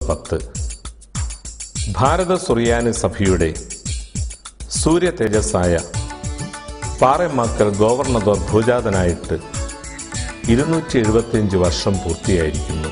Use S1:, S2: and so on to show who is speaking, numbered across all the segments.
S1: പത്ത് ഭാരത സുറിയാനി സഭയുടെ സൂര്യ തേജസ്സായ പാറമാക്കൽ ഗവർണർ ഭൂജാതനായിട്ട് ഇരുന്നൂറ്റി എഴുപത്തിയഞ്ച് വർഷം പൂർത്തിയായിരിക്കുന്നു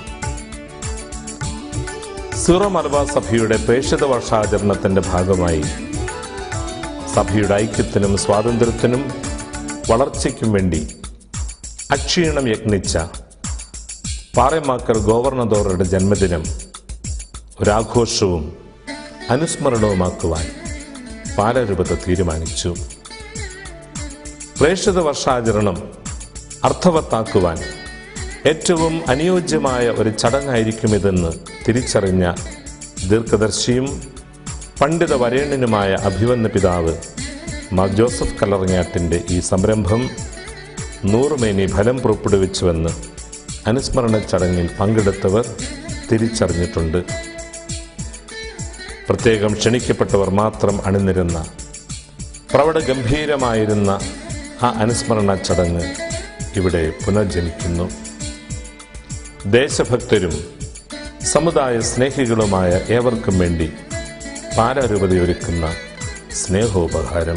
S1: സീറോ മലബാർ സഭയുടെ പ്രേക്ഷിത വർഷാചരണത്തിന്റെ ഭാഗമായി സഭയുടെ ഐക്യത്തിനും സ്വാതന്ത്ര്യത്തിനും വളർച്ചയ്ക്കും വേണ്ടി അക്ഷീണം യത്നിച്ച പാറമാക്കൽ ഗവർണദോറുടെ ജന്മദിനം ഒരാഘോഷവും അനുസ്മരണവുമാക്കുവാൻ പാലരൂപത തീരുമാനിച്ചു പ്രേക്ഷിത വർഷാചരണം അർത്ഥവത്താക്കുവാൻ ഏറ്റവും അനുയോജ്യമായ ഒരു ചടങ്ങായിരിക്കുമിതെന്ന് തിരിച്ചറിഞ്ഞ ദീർഘദർശിയും പണ്ഡിത വരേണ്യനുമായ അഭിവന്ന പിതാവ് മാർ ജോസഫ് കലറങ്ങാട്ടിൻ്റെ ഈ സംരംഭം നൂറുമേനി ഫലം പുറപ്പെടുവിച്ചുവെന്ന് അനുസ്മരണ ചടങ്ങിൽ പങ്കെടുത്തവർ തിരിച്ചറിഞ്ഞിട്ടുണ്ട് പ്രത്യേകം ക്ഷണിക്കപ്പെട്ടവർ മാത്രം അണിനിരുന്ന പ്രവട ഗംഭീരമായിരുന്ന ആ അനുസ്മരണ ചടങ്ങ് ഇവിടെ പുനർജനിക്കുന്നു ദേശഭക്തരും സമുദായ സ്നേഹികളുമായ ഏവർക്കും വേണ്ടി പാരാരൂപതയൊരുക്കുന്ന സ്നേഹോപഹാരം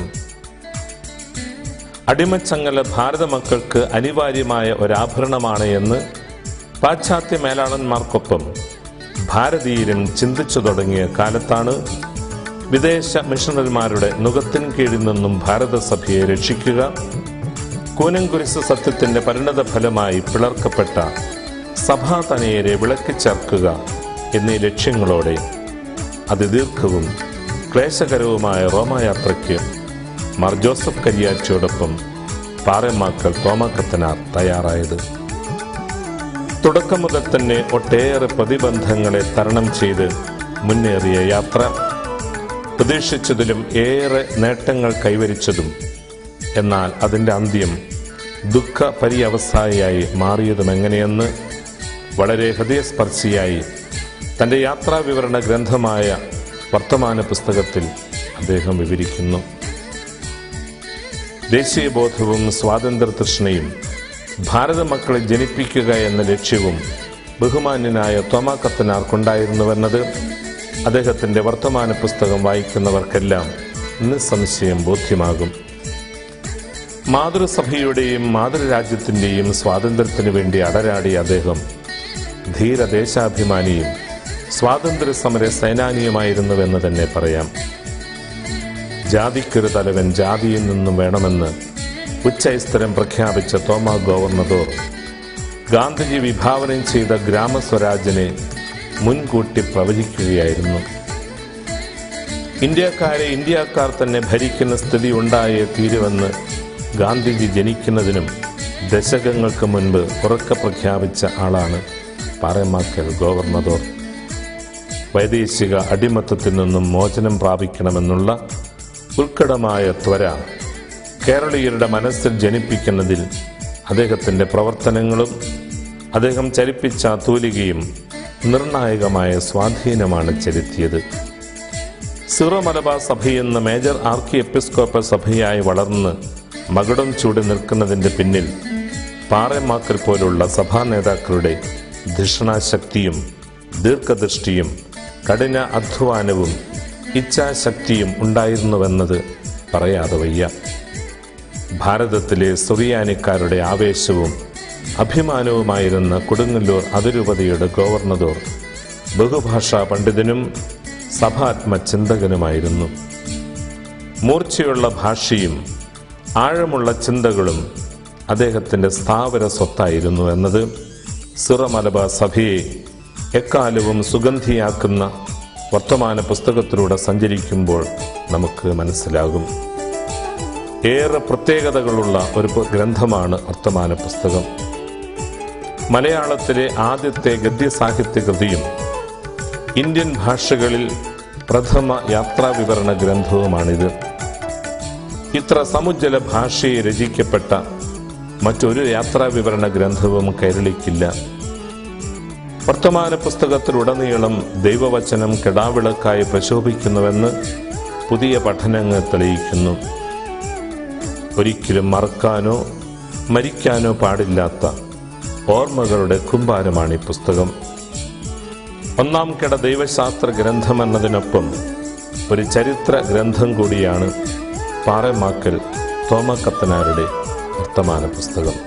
S1: അടിമച്ചങ്ങല ഭാരത മക്കൾക്ക് അനിവാര്യമായ ഒരാഭരണമാണ് എന്ന് പാശ്ചാത്യ മേലാളന്മാർക്കൊപ്പം ഭാരതീയരും ചിന്തിച്ചു തുടങ്ങിയ കാലത്താണ് വിദേശ മിഷണറിമാരുടെ നുകത്തിൻ കീഴിൽ നിന്നും ഭാരതസഭയെ രക്ഷിക്കുക കൂനംകുരിശ് സത്യത്തിന്റെ പരിണത ഫലമായി പിളർക്കപ്പെട്ട സഭാതനയരെ വിളക്കിച്ചേർക്കുക എന്നീ ലക്ഷ്യങ്ങളോടെ അതിദീർഘവും ക്ലേശകരവുമായ റോമായാത്രയ്ക്ക് മാർ ജോസഫ് കരിയാച്ചിയോടൊപ്പം പാറമാക്കൽ തോമാക്കത്തനാർ തയ്യാറായത് തുടക്കം മുതൽ തന്നെ ഒട്ടേറെ പ്രതിബന്ധങ്ങളെ തരണം ചെയ്ത് മുന്നേറിയ യാത്ര പ്രതീക്ഷിച്ചതിലും ഏറെ നേട്ടങ്ങൾ കൈവരിച്ചതും എന്നാൽ അതിൻ്റെ അന്ത്യം ദുഃഖ പര്യവസായിയായി മാറിയതും എങ്ങനെയെന്ന് വളരെ ഹൃദയസ്പർശിയായി തൻ്റെ യാത്രാവിവരണ ഗ്രന്ഥമായ വർത്തമാന പുസ്തകത്തിൽ അദ്ദേഹം വിവരിക്കുന്നു ദേശീയബോധവും സ്വാതന്ത്ര്യ തൃഷ്ണയും ഭാരത മക്കളെ ജനിപ്പിക്കുക എന്ന ലക്ഷ്യവും ബഹുമാന്യനായ തോമാക്കത്തനാർക്കുണ്ടായിരുന്നുവെന്നത് അദ്ദേഹത്തിൻ്റെ വർത്തമാന പുസ്തകം വായിക്കുന്നവർക്കെല്ലാം നിസ്സംശയം ബോധ്യമാകും മാതൃസഭയുടെയും മാതൃരാജ്യത്തിൻ്റെയും സ്വാതന്ത്ര്യത്തിനു വേണ്ടി അടരാടിയ അദ്ദേഹം ധീരദേശാഭിമാനിയും സ്വാതന്ത്ര്യ സമര സേനാനിയുമായിരുന്നുവെന്ന് തന്നെ പറയാം ജാതിക്കൊരു തലവൻ ജാതിയിൽ നിന്നും വേണമെന്ന് ഉച്ചൈസ്തരം പ്രഖ്യാപിച്ച തോമാ ഗവർണദോർ ഗാന്ധിജി വിഭാവനം ചെയ്ത ഗ്രാമസ്വരാജിനെ മുൻകൂട്ടി പ്രവചിക്കുകയായിരുന്നു ഇന്ത്യക്കാരെ ഇന്ത്യക്കാർ തന്നെ ഭരിക്കുന്ന സ്ഥിതി ഉണ്ടായേ തീരുമെന്ന് ഗാന്ധിജി ജനിക്കുന്നതിനും ദശകങ്ങൾക്ക് മുൻപ് ഉറക്കെ പ്രഖ്യാപിച്ച ആളാണ് പാറമാക്കൽ ഗവർണദോർ വൈദേശിക അടിമത്തത്തിൽ നിന്നും മോചനം പ്രാപിക്കണമെന്നുള്ള ഉത്കടമായ ത്വര കേരളീയരുടെ മനസ്സിൽ ജനിപ്പിക്കുന്നതിൽ അദ്ദേഹത്തിൻ്റെ പ്രവർത്തനങ്ങളും അദ്ദേഹം ചലിപ്പിച്ച തൂലികയും നിർണായകമായ സ്വാധീനമാണ് ചെലുത്തിയത് സിറോ മലബാർ സഭയെന്ന മേജർ ആർക്കി എപ്പിസ്കോപ്പ സഭയായി വളർന്ന് മകുടം ചൂടി നിൽക്കുന്നതിൻ്റെ പിന്നിൽ പാറമാക്കൽ പോലുള്ള സഭാ നേതാക്കളുടെ ധിഷണാശക്തിയും ദീർഘദൃഷ്ടിയും കഠിന അധ്വാനവും ഇച്ഛാശക്തിയും ഉണ്ടായിരുന്നുവെന്നത് പറയാതെ വയ്യ ഭാരതത്തിലെ സുറിയാനിക്കാരുടെ ആവേശവും അഭിമാനവുമായിരുന്ന കൊടുങ്ങല്ലൂർ അതിരൂപതയുടെ ഗവർണദോർ ബഹുഭാഷാ പണ്ഡിതനും സഭാത്മ ചിന്തകനുമായിരുന്നു മൂർച്ചയുള്ള ഭാഷയും ആഴമുള്ള ചിന്തകളും അദ്ദേഹത്തിൻ്റെ സ്ഥാവര സ്വത്തായിരുന്നു എന്നത് സിറ മലബാർ സഭയെ എക്കാലവും സുഗന്ധിയാക്കുന്ന വർത്തമാന പുസ്തകത്തിലൂടെ സഞ്ചരിക്കുമ്പോൾ നമുക്ക് മനസ്സിലാകും ഏറെ പ്രത്യേകതകളുള്ള ഒരു പു- ഗ്രന്ഥമാണ് വർത്തമാന പുസ്തകം മലയാളത്തിലെ ആദ്യത്തെ ഗദ്യസാഹിത്യ കൃതിയും ഇന്ത്യൻ ഭാഷകളിൽ പ്രഥമ യാത്രാവിവരണ ഗ്രന്ഥവുമാണിത് ഇത്ര സമുജ്ജല ഭാഷയെ രചിക്കപ്പെട്ട മറ്റൊരു യാത്രാവിവരണ ഗ്രന്ഥവും കൈരളിക്കില്ല വർത്തമാന പുസ്തകത്തിലുടനീളം ദൈവവചനം കെടാവിളക്കായി പ്രശോഭിക്കുന്നുവെന്ന് പുതിയ പഠനങ്ങൾ തെളിയിക്കുന്നു ഒരിക്കലും മറക്കാനോ മരിക്കാനോ പാടില്ലാത്ത ഓർമ്മകളുടെ കുമ്പാരമാണ് ഈ പുസ്തകം ഒന്നാം കിട ദൈവശാസ്ത്ര ഗ്രന്ഥം എന്നതിനൊപ്പം ഒരു ചരിത്ര ഗ്രന്ഥം കൂടിയാണ് പാറമാക്കൽ തോമക്കത്തനാരുടെ വർത്തമാന പുസ്തകം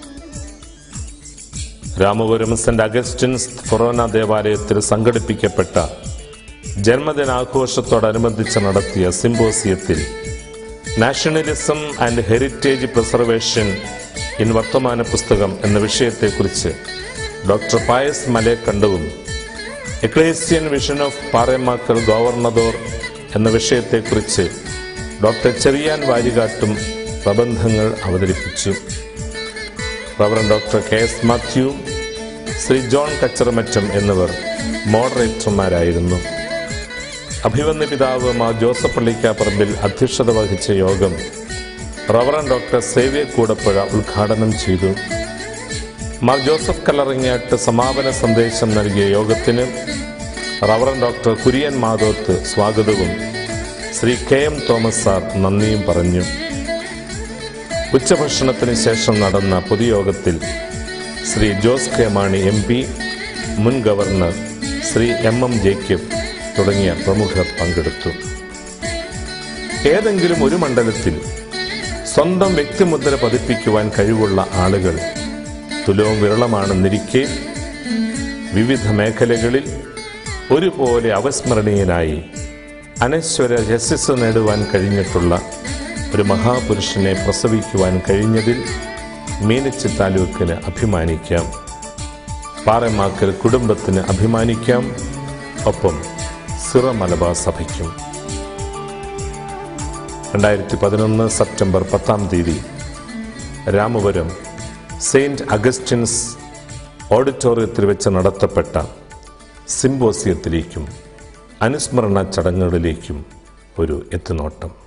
S1: രാമപുരം സെന്റ് അഗസ്റ്റിൻസ് ഫൊറോന ദേവാലയത്തിൽ സംഘടിപ്പിക്കപ്പെട്ട ജന്മദിനാഘോഷത്തോടനുബന്ധിച്ച് നടത്തിയ സിംബോസിയത്തിൽ nationalism and heritage preservation in Varthamana Pusthakam എന്ന വിഷയത്തെക്കുറിച്ച് ഡോക്ടർ പായസ് മലേക്കണ്ടവും എക്ലേസ്യൻ വിഷൻ ഓഫ് പാറേമാക്കൽ ഗവർണദോർ എന്ന വിഷയത്തെക്കുറിച്ച് ഡോക്ടർ ചെറിയാൻ വാരികാട്ടും പ്രബന്ധങ്ങൾ അവതരിപ്പിച്ചു reverend doctor K S Mathew Shri John Kacharamattam എന്നിവർ മോഡറേറ്റർമാരായിരുന്നു അഭിവന്യ പിതാവ് മാ ജോസഫ് പള്ളിക്കാപ്പറമ്പിൽ അധ്യക്ഷത വഹിച്ച യോഗം റവറൻ ഡോക്ടർ സേവ്യർ കൂടപ്പുഴ ഉദ്ഘാടനം ചെയ്തു മാർ ജോസഫ് കല്ലറിങ്ങാട്ട് സമാപന സന്ദേശം നൽകിയ യോഗത്തിന് റവറൻ ഡോക്ടർ കുര്യൻ മാധോത്ത് സ്വാഗതവും Shri K M Thomas sir നന്ദിയും പറഞ്ഞു ഉച്ചഭക്ഷണത്തിന് ശേഷം നടന്ന പൊതുയോഗത്തിൽ Shri Jose K Mani M P മുൻ governor Shri M M Jacob തുടങ്ങിയ പ്രമുഖർ പങ്കെടുത്തു ഏതെങ്കിലും ഒരു മണ്ഡലത്തിൽ സ്വന്തം വ്യക്തിമുദ്ര പതിപ്പിക്കുവാൻ കഴിവുള്ള ആളുകൾ തുലവും വിരളമാണെന്നിരിക്കെ വിവിധ മേഖലകളിൽ ഒരുപോലെ അവസ്മരണീയനായി അനശ്വര യശസ് നേടുവാൻ കഴിഞ്ഞിട്ടുള്ള ഒരു മഹാപുരുഷനെ പ്രസവിക്കുവാൻ കഴിഞ്ഞതിൽ മീനച്ചി താലൂക്കിന് അഭിമാനിക്കാം പാറമാക്കൽ കുടുംബത്തിന് അഭിമാനിക്കാം ഒപ്പം സിറ മലബാർ സഭയ്ക്കും രണ്ടായിരത്തി പതിനൊന്ന് സെപ്റ്റംബർ പത്താം തീയതി രാമപുരം സെയിൻറ്റ് അഗസ്റ്റിൻസ് ഓഡിറ്റോറിയത്തിൽ വെച്ച് നടത്തപ്പെട്ട സിംബോസിയത്തിലേക്കും അനുസ്മരണ ചടങ്ങുകളിലേക്കും ഒരു എത്തുനോട്ടം